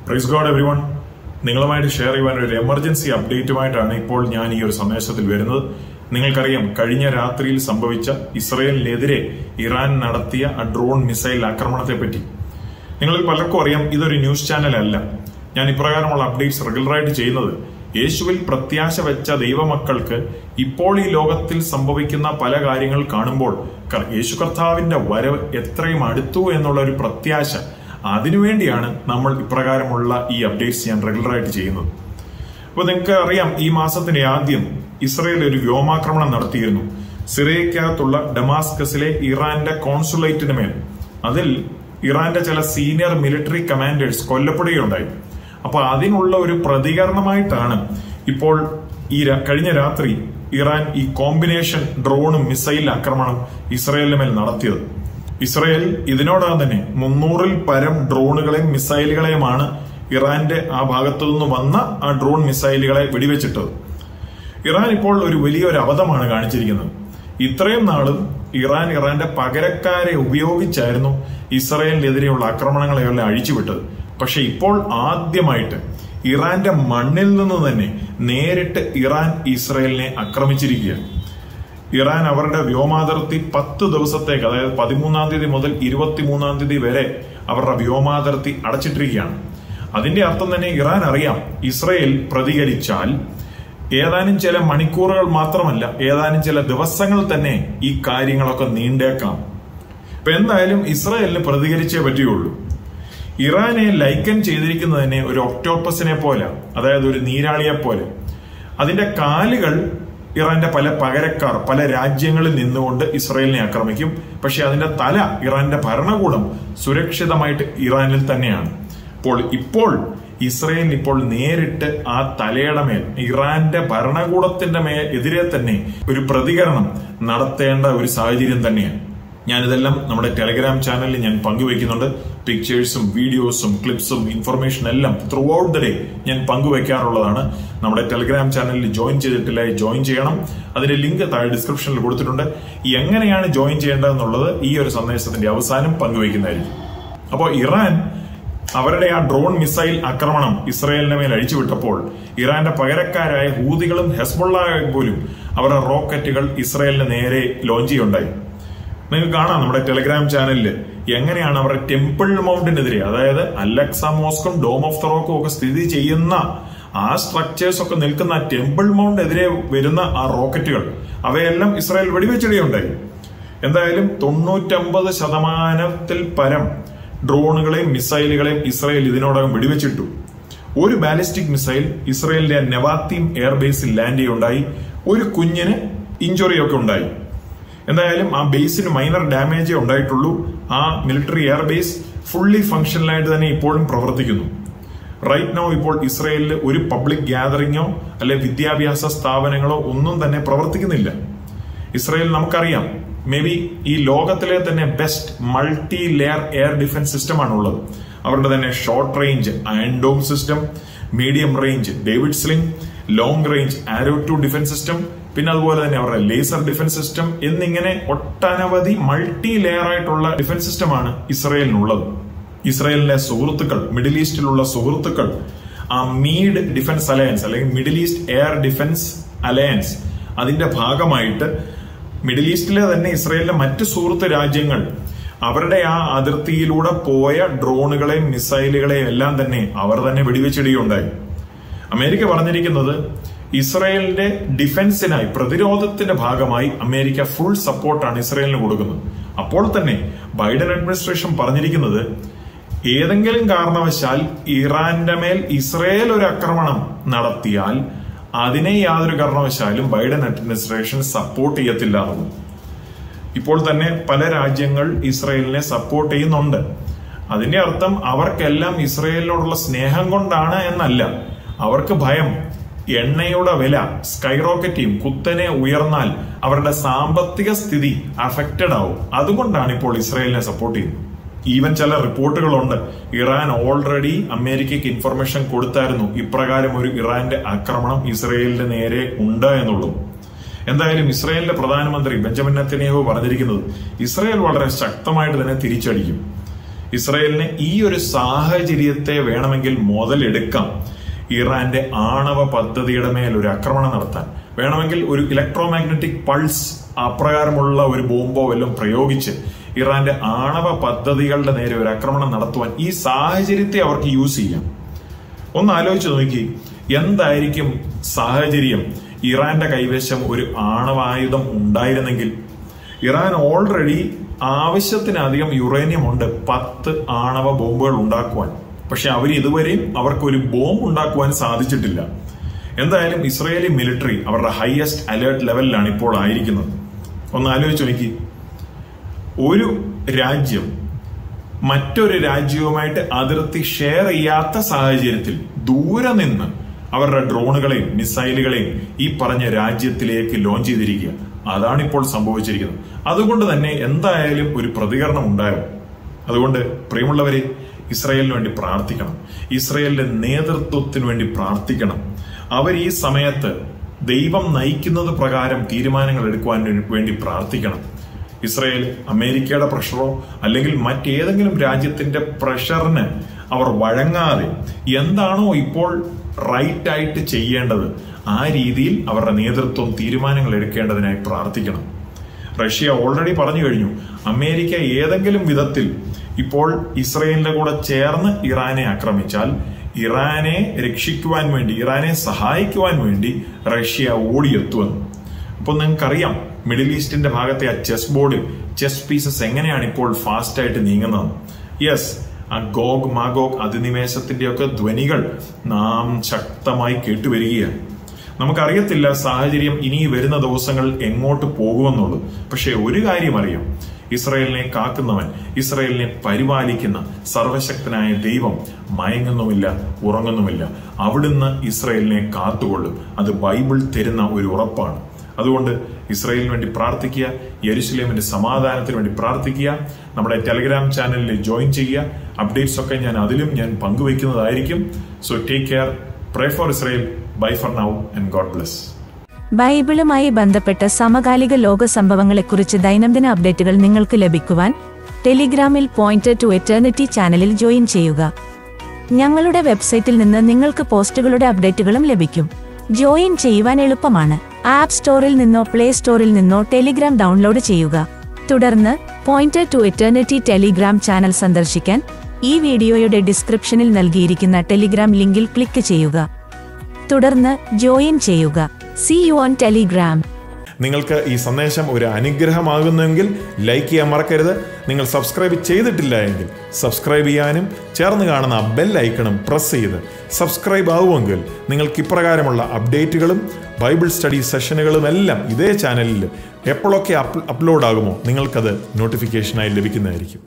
price God everyone നിങ്ങളുമായിട്ട് share ചെയ്യുവാൻ ഒരു എമർജൻസി അപ്ഡേറ്റുമായിട്ടാണ് ഇപ്പോൾ ഞാൻ ഈ ഒരു സന്ദേശത്തിൽ വരുന്നത് നിങ്ങൾക്കറിയാം കഴിഞ്ഞ രാത്രിയിൽ സംഭവിച്ച ഇസ്രയേലിനെതിരെ ഇറാൻ നടത്തിയ ആ ഡ്രോൺ മിസൈൽ ആക്രമണത്തെ പറ്റി നിങ്ങളിൽ പലർക്കും അറിയാം ഇതൊരു ന്യൂസ് ചാനൽ അല്ല ഞാൻ ഇപ്രകാരമുള്ള അപ്ഡേറ്റ്സ് റെഗുലറായിട്ട് ചെയ്യുന്നത് യേശുവിൽ പ്രത്യാശ വെച്ച ദൈവമക്കൾക്ക് ഇപ്പോൾ ഈ ലോകത്തിൽ സംഭവിക്കുന്ന പല കാര്യങ്ങൾ കാണുമ്പോൾ ക- യേശു കർത്താവിന്റെ വരവ് എത്രയും അടുത്തു എന്നുള്ള ഒരു പ്രത്യാശ അതിനുവേണ്ടിയാണ് നമ്മൾ ഇപ്രകാരമുള്ള ഈ അപ്ഡേറ്റ്സ് ഞാൻ റെഗുലറായിട്ട് ചെയ്യുന്നത് അപ്പൊ നിങ്ങൾക്ക് അറിയാം ഈ മാസത്തിന്റെ ആദ്യം ഇസ്രയേൽ ഒരു വ്യോമാക്രമണം നടത്തിയിരുന്നു സിറിയക്കകത്തുള്ള ഡമാസ്കസിലെ ഇറാന്റെ കോൺസുലേറ്റിന് മേൽ അതിൽ ഇറാന്റെ ചില സീനിയർ മിലിറ്ററി കമാൻഡേഴ്സ് കൊല്ലപ്പെടുകയുണ്ടായി അപ്പൊ അതിനുള്ള ഒരു പ്രതികരണമായിട്ടാണ് ഇപ്പോൾ ഈ ര- കഴിഞ്ഞ രാത്രി ഇറാൻ ഈ കോമ്പിനേഷൻ ഡ്രോണും മിസൈൽ ആക്രമണം ഇസ്രയേലിന് മേൽ നടത്തിയത് ഇസ്രയേൽ ഇതിനോടകം തന്നെ മുന്നൂറിൽ പരം ഡ്രോണുകളെയും മിസൈലുകളെയുമാണ് ഇറാന്റെ ആ ഭാഗത്തു നിന്ന് വന്ന ആ ഡ്രോൺ മിസൈലുകളെ വെടിവെച്ചിട്ടത് ഇറാൻ ഇപ്പോൾ ഒരു വലിയൊരു അബദ്ധമാണ് കാണിച്ചിരിക്കുന്നത് ഇത്രയും നാളും ഇറാൻ ഇറാന്റെ പകരക്കാരെ ഉപയോഗിച്ചായിരുന്നു ഇസ്രയേലിനെതിരെയുള്ള ആക്രമണങ്ങളെയെല്ലാം അഴിച്ചുവിട്ടത് പക്ഷെ ഇപ്പോൾ ആദ്യമായിട്ട് ഇറാന്റെ മണ്ണിൽ നിന്ന് തന്നെ നേരിട്ട് ഇറാൻ ഇസ്രയേലിനെ ആക്രമിച്ചിരിക്കുകയാണ് ഇറാൻ അവരുടെ വ്യോമാതിർത്തി പത്ത് ദിവസത്തേക്ക് അതായത് പതിമൂന്നാം തീയതി മുതൽ ഇരുപത്തിമൂന്നാം തീയതി വരെ അവരുടെ വ്യോമാതിർത്തി അടച്ചിട്ടിരിക്കുകയാണ് അതിന്റെ അർത്ഥം തന്നെ ഇറാൻ അറിയാം ഇസ്രയേൽ പ്രതികരിച്ചാൽ ഏതാനും ചില മണിക്കൂറുകൾ മാത്രമല്ല ഏതാനും ചില ദിവസങ്ങൾ തന്നെ ഈ കാര്യങ്ങളൊക്കെ നീണ്ടേക്കാം ഇപ്പൊ എന്തായാലും ഇസ്രായേലിന് പ്രതികരിച്ചേ പറ്റുകയുള്ളൂ ഇറാനെ ലൈക്കൻ ചെയ്തിരിക്കുന്നതിനെ ഒരു ഒക്ടോപ്പസിനെ പോലെ അതായത് ഒരു നീരാളിയെ പോലെ അതിന്റെ കാലുകൾ ഇറാന്റെ പല പകരക്കാർ പല രാജ്യങ്ങളിൽ നിന്നുകൊണ്ട് ഇസ്രായേലിനെ ആക്രമിക്കും പക്ഷെ അതിന്റെ തല ഇറാന്റെ ഭരണകൂടം സുരക്ഷിതമായിട്ട് ഇറാനിൽ തന്നെയാണ് അപ്പോൾ ഇപ്പോൾ ഇസ്രയേൽ ഇപ്പോൾ നേരിട്ട് ആ തലയുടെ മേൽ ഇറാന്റെ ഭരണകൂടത്തിന്റെ മേൽ എതിരെ തന്നെ ഒരു പ്രതികരണം നടത്തേണ്ട ഒരു സാഹചര്യം തന്നെയാണ് ഞാനിതെല്ലാം നമ്മുടെ ടെലഗ്രാം ചാനലിൽ ഞാൻ പങ്കുവെക്കുന്നുണ്ട് പിക്ചേഴ്സും വീഡിയോസും ക്ലിപ്സും ഇൻഫർമേഷൻ എല്ലാം ത്രൂ ഔട്ട് ദ ഡേ ഞാൻ പങ്കുവെക്കാറുള്ളതാണ് നമ്മുടെ ടെലഗ്രാം ചാനലിൽ ജോയിൻ ചെയ്തിട്ടില്ല ജോയിൻ ചെയ്യണം അതിന്റെ ലിങ്ക് താഴെ ഡിസ്ക്രിപ്ഷനിൽ കൊടുത്തിട്ടുണ്ട് എങ്ങനെയാണ് ജോയിൻ ചെയ്യേണ്ടതെന്നുള്ളത് ഈ ഒരു സന്ദേശത്തിന്റെ അവസാനം പങ്കുവെക്കുന്നതായിരിക്കും അപ്പോൾ ഇറാൻ അവരുടെ ആ ഡ്രോൺ മിസൈൽ ആക്രമണം ഇസ്രയേലിന്റെ മേൽ അഴിച്ചുവിട്ടപ്പോൾ ഇറാന്റെ പകരക്കാരായ ഹൂതികളും ഹെസ്ബുള്ളയും പോലും അവരുടെ റോക്കറ്റുകൾ ഇസ്രയേലിന് നേരെ ലോഞ്ച് ചെയ്യുണ്ടായി നിങ്ങൾക്ക് കാണാം നമ്മുടെ ടെലഗ്രാം ചാനലിൽ എങ്ങനെയാണ് അവരുടെ ടെമ്പിൾ മൗണ്ടിനെതിരെ അതായത് അലക്സ മോസ്കും ഡോം ഓഫ് ദ റോക്കും ഒക്കെ സ്ഥിതി ചെയ്യുന്ന ആ സ്ട്രക്ചേഴ്സ് ഒക്കെ നിൽക്കുന്ന ആ ടെമ്പിൾ മൗണ്ടിനെതിരെ വരുന്ന ആ റോക്കറ്റുകൾ അവയെല്ലാം ഇസ്രായേൽ വെടിവെച്ചിടുകയുണ്ടായി എന്തായാലും തൊണ്ണൂറ്റമ്പത് ശതമാനത്തിൽ പരം ഡ്രോണുകളെയും മിസൈലുകളെയും ഇസ്രായേൽ ഇതിനോടകം വെടിവെച്ചിട്ടു ഒരു ബാലിസ്റ്റിക് മിസൈൽ ഇസ്രായേലിന്റെ നെവാത്തീം എയർബേസിൽ ലാൻഡ് ചെയ്യുണ്ടായി ഒരു കുഞ്ഞിന് ഇഞ്ചുറി ഒക്കെ ഉണ്ടായി എന്തായാലും ആ ബേസിന് മൈനർ ഡാമേജേ ഉണ്ടായിട്ടുള്ളൂ ആ മിലിറ്ററി എയർബേസ് ഫുള്ളി ഫങ്ഷണലായിട്ട് തന്നെ ഇപ്പോഴും പ്രവർത്തിക്കുന്നു റൈറ്റ് നോ ഇപ്പോൾ ഇസ്രയേലിൽ ഒരു പബ്ലിക് ഗ്യാതറിങ്ങോ അല്ലെ വിദ്യാഭ്യാസ സ്ഥാപനങ്ങളോ ഒന്നും തന്നെ പ്രവർത്തിക്കുന്നില്ല ഇസ്രയേൽ നമുക്കറിയാം മേ ബി ഈ ലോകത്തിലെ തന്നെ best multi layer air defence സിസ്റ്റമാണ് ഉള്ളത് അവരുടെ തന്നെ short range Iron Dome system medium range David sling long range arrow two defence system പിന്നെ അതുപോലെ തന്നെ അവരുടെ ലേസർ ഡിഫൻസ് സിസ്റ്റം എന്നിങ്ങനെ ഒട്ടനവധി മൾട്ടി ലെയർ ആയിട്ടുള്ള ഡിഫൻസ് സിസ്റ്റമാണ് ഇസ്രയേലിനുള്ളത് ഇസ്രയേലിലെ സുഹൃത്തുക്കൾ മിഡിൽ ഈസ്റ്റിലുള്ള സുഹൃത്തുക്കൾ ആ മീഡ് ഡിഫൻസ് അലയൻസ് അല്ലെങ്കിൽ middle east air defence alliance അതിന്റെ ഭാഗമായിട്ട് മിഡിൽ ഈസ്റ്റിലെ തന്നെ ഇസ്രയേലിലെ മറ്റ് സുഹൃത്ത് രാജ്യങ്ങൾ അവരുടെ ആ അതിർത്തിയിലൂടെ പോയ ഡ്രോണുകളെയും മിസൈലുകളെയും എല്ലാം തന്നെ അവർ തന്നെ വെടിവെച്ചിടുകയുണ്ടായി അമേരിക്ക പറഞ്ഞിരിക്കുന്നത് ഇസ്രയേലിന്റെ ഡിഫൻസിനായി പ്രതിരോധത്തിന്റെ ഭാഗമായി അമേരിക്ക ഫുൾ സപ്പോർട്ടാണ് ഇസ്രയേലിന് കൊടുക്കുന്നത് അപ്പോൾ തന്നെ ബൈഡൻ അഡ്മിനിസ്ട്രേഷൻ പറഞ്ഞിരിക്കുന്നത് ഏതെങ്കിലും കാരണവശാൽ ഇറാന്റെ മേൽ ഇസ്രയേൽ ഒരു ആക്രമണം നടത്തിയാൽ അതിനെ യാതൊരു കാരണവശാലും ബൈഡൻ അഡ്മിനിസ്ട്രേഷൻ സപ്പോർട്ട് ചെയ്യത്തില്ല എന്നും ഇപ്പോൾ തന്നെ പല രാജ്യങ്ങൾ ഇസ്രയേലിനെ സപ്പോർട്ട് ചെയ്യുന്നുണ്ട് അതിന്റെ അർത്ഥം അവർക്കെല്ലാം ഇസ്രയേലിനോടുള്ള സ്നേഹം കൊണ്ടാണ് എന്നല്ല അവർക്ക് ഭയം എണ്ണയുടെ വില സ്കൈ റോക്കറ്റിയും കുത്തനെ ഉയർന്നാൽ അവരുടെ സാമ്പത്തിക സ്ഥിതി അഫക്റ്റഡ് ആവും അതുകൊണ്ടാണ് ഇപ്പോൾ ഇസ്രയേലിനെ സപ്പോർട്ട് ചെയ്യുന്നത് ഈവൻ ചില റിപ്പോർട്ടുകളുണ്ട് ഇറാൻ ഓൾറെഡി അമേരിക്കയ്ക്ക് ഇൻഫർമേഷൻ കൊടുത്തായിരുന്നു ഇപ്രകാരം ഒരു ഇറാന്റെ ആക്രമണം ഇസ്രയേലിന്റെ നേരെ ഉണ്ട് എന്നുള്ളത് എന്തായാലും ഇസ്രയേലിന്റെ പ്രധാനമന്ത്രി ബെഞ്ചമിൻ നെത്തന്യാഹു പറഞ്ഞിരിക്കുന്നത് ഇസ്രയേൽ വളരെ ശക്തമായിട്ട് തന്നെ തിരിച്ചടിക്കും ഇസ്രയേലിന് ഈ ഒരു സാഹചര്യത്തെ വേണമെങ്കിൽ മുതലെടുക്കാം ഇറാന്റെ ആണവ പദ്ധതിയുടെ മേൽ ഒരു ആക്രമണം നടത്താൻ വേണമെങ്കിൽ ഒരു ഇലക്ട്രോമാഗ്നറ്റിക് പൾസ് അപ്രകാരമുള്ള ഒരു ബോംബോ വല്ലതും പ്രയോഗിച്ച് ഇറാന്റെ ആണവ പദ്ധതികളുടെ നേരെ ഒരു ആക്രമണം നടത്തുവാൻ ഈ സാഹചര്യത്തെ അവർക്ക് യൂസ് ചെയ്യാം ഒന്ന് ആലോചിച്ച് നോക്കി എന്തായിരിക്കും സാഹചര്യം ഇറാന്റെ കൈവശം ഒരു ആണവായുധം ഉണ്ടായിരുന്നെങ്കിൽ ഇറാൻ ഓൾറെഡി ആവശ്യത്തിനധികം യുറേനിയം ഉണ്ട് പത്ത് ആണവ ബോംബുകൾ ഉണ്ടാക്കുവാൻ പക്ഷെ അവർ ഇതുവരെയും അവർക്ക് ഒരു ബോംബ് ഉണ്ടാക്കുവാൻ സാധിച്ചിട്ടില്ല എന്തായാലും ഇസ്രയേലി മിലിറ്ററി അവരുടെ ഹയസ്റ്റ് അലേർട്ട് ലെവലിലാണ് ഇപ്പോൾ ആയിരിക്കുന്നത് ഒന്ന് ആലോചിച്ച് നോക്കി ഒരു രാജ്യം മറ്റൊരു രാജ്യവുമായിട്ട് അതിർത്തി ഷെയർ ചെയ്യാത്ത സാഹചര്യത്തിൽ ദൂരെ നിന്ന് അവരുടെ ഡ്രോണുകളെയും മിസൈലുകളെയും ഈ പറഞ്ഞ രാജ്യത്തിലേക്ക് ലോഞ്ച് ചെയ്തിരിക്കുക അതാണ് ഇപ്പോൾ സംഭവിച്ചിരിക്കുന്നത് അതുകൊണ്ട് തന്നെ എന്തായാലും ഒരു പ്രതികരണം ഉണ്ടാകും അതുകൊണ്ട് പ്രിയമുള്ളവരെ ഇസ്രയേലിന് വേണ്ടി പ്രാർത്ഥിക്കണം ഇസ്രയേലിന്റെ നേതൃത്വത്തിന് വേണ്ടി പ്രാർത്ഥിക്കണം അവർ ഈ സമയത്ത് ദൈവം നയിക്കുന്നത് പ്രകാരം തീരുമാനങ്ങൾ എടുക്കുവാൻ വേണ്ടി പ്രാർത്ഥിക്കണം ഇസ്രയേൽ അമേരിക്കയുടെ പ്രഷറോ അല്ലെങ്കിൽ മറ്റേതെങ്കിലും രാജ്യത്തിന്റെ പ്രഷറിന് അവർ വഴങ്ങാതെ എന്താണോ ഇപ്പോൾ റൈറ്റ് ആയിട്ട് ചെയ്യേണ്ടത് ആ രീതിയിൽ അവരുടെ നേതൃത്വം തീരുമാനങ്ങൾ എടുക്കേണ്ടതിനായി പ്രാർത്ഥിക്കണം റഷ്യ ഓൾറെഡി പറഞ്ഞു കഴിഞ്ഞു അമേരിക്ക ഏതെങ്കിലും വിധത്തിൽ ഇപ്പോൾ ഇസ്രയേലിന്റെ കൂടെ ചേർന്ന് ഇറാനെ ആക്രമിച്ചാൽ ഇറാനെ രക്ഷിക്കുവാൻ വേണ്ടി ഇറാനെ സഹായിക്കുവാൻ വേണ്ടി റഷ്യ ഓടിയെത്തുമെന്ന് അപ്പോൾ നിങ്ങൾക്കറിയാം മിഡിൽ ഈസ്റ്റിന്റെ ഭാഗത്തെ ആ ചെസ് ബോർഡിൽ ചെസ് പീസസ് എങ്ങനെയാണ് ഇപ്പോൾ ഫാസ്റ്റ് ആയിട്ട് നീങ്ങുന്നത് യെസ് ആ ഗോഗ് മാഗോഗ് അധിനിവേശത്തിന്റെയൊക്കെ ധ്വനികൾ നാം ശക്തമായി കേട്ടുവരികയാണ് നമുക്കറിയത്തില്ല സാഹചര്യം ഇനി വരുന്ന ദിവസങ്ങൾ എങ്ങോട്ട് പോകുമെന്നുള്ളത് പക്ഷെ ഒരു കാര്യം അറിയാം ഇസ്രയേലിനെ കാക്കുന്നവൻ ഇസ്രയേലിനെ പരിപാലിക്കുന്ന സർവശക്തനായ ദൈവം മയങ്ങുന്നുമില്ല ഉറങ്ങുന്നുമില്ല അവിടുന്ന് ഇസ്രയേലിനെ കാത്തുകൊള്ളും അത് ബൈബിൾ തരുന്ന ഒരു ഉറപ്പാണ് അതുകൊണ്ട് ഇസ്രയേലിന് വേണ്ടി പ്രാർത്ഥിക്കുക യെരുസലേമിന്റെ സമാധാനത്തിന് വേണ്ടി പ്രാർത്ഥിക്കുക നമ്മുടെ ടെലിഗ്രാം ചാനലിൽ ജോയിൻ ചെയ്യുക അപ്ഡേറ്റ്സ് ഒക്കെ ഞാൻ അതിലും ഞാൻ പങ്കുവയ്ക്കുന്നതായിരിക്കും so take care pray for Israel bye for now and God bless ബൈബിളുമായി ബന്ധപ്പെട്ട സമകാലിക ലോക സംഭവങ്ങളെക്കുറിച്ച് ദൈനംദിന അപ്ഡേറ്റുകൾ നിങ്ങൾക്ക് ലഭിക്കുവാൻ ടെലിഗ്രാമിൽ പോയിന്റ് ടു എറ്റേണിറ്റി ചാനലിൽ ജോയിൻ ചെയ്യുക ഞങ്ങളുടെ വെബ്സൈറ്റിൽ നിന്ന് നിങ്ങൾക്ക് പോസ്റ്റുകളുടെ അപ്ഡേറ്റുകളും ലഭിക്കും ജോയിൻ ചെയ്യുവാൻ എളുപ്പമാണ് ആപ്പ് സ്റ്റോറിൽ നിന്നോ പ്ലേ സ്റ്റോറിൽ നിന്നോ ടെലിഗ്രാം ഡൗൺലോഡ് ചെയ്യുക തുടർന്ന് point to eternity Telegram channel സന്ദർശിക്കാൻ ഈ വീഡിയോയുടെ ഡിസ്ക്രിപ്ഷനിൽ നൽകിയിരിക്കുന്ന ടെലിഗ്രാം ലിങ്കിൽ ക്ലിക്ക് ചെയ്യുക തുടർന്ന് ജോയിൻ ചെയ്യുക സി യു ഓൺ ടെലിഗ്രാം നിങ്ങൾക്ക് ഈ സന്ദേശം ഒരു അനുഗ്രഹമാകുന്നെങ്കിൽ ലൈക്ക് ചെയ്യാൻ മറക്കരുത് നിങ്ങൾ സബ്സ്ക്രൈബ് ചെയ്തിട്ടില്ല എങ്കിൽ സബ്സ്ക്രൈബ് ചെയ്യാനും ചേർന്ന് കാണുന്ന ബെൽ ഐക്കണും പ്രസ് ചെയ്ത് സബ്സ്ക്രൈബ് ആവുമെങ്കിൽ നിങ്ങൾക്ക് ഇപ്രകാരമുള്ള അപ്ഡേറ്റുകളും ബൈബിൾ സ്റ്റഡി സെഷനുകളും എല്ലാം ഇതേ ചാനലിൽ എപ്പോഴൊക്കെ അപ്ലോഡ് ആകുമോ നിങ്ങൾക്കത് നോട്ടിഫിക്കേഷനായി ലഭിക്കുന്നതായിരിക്കും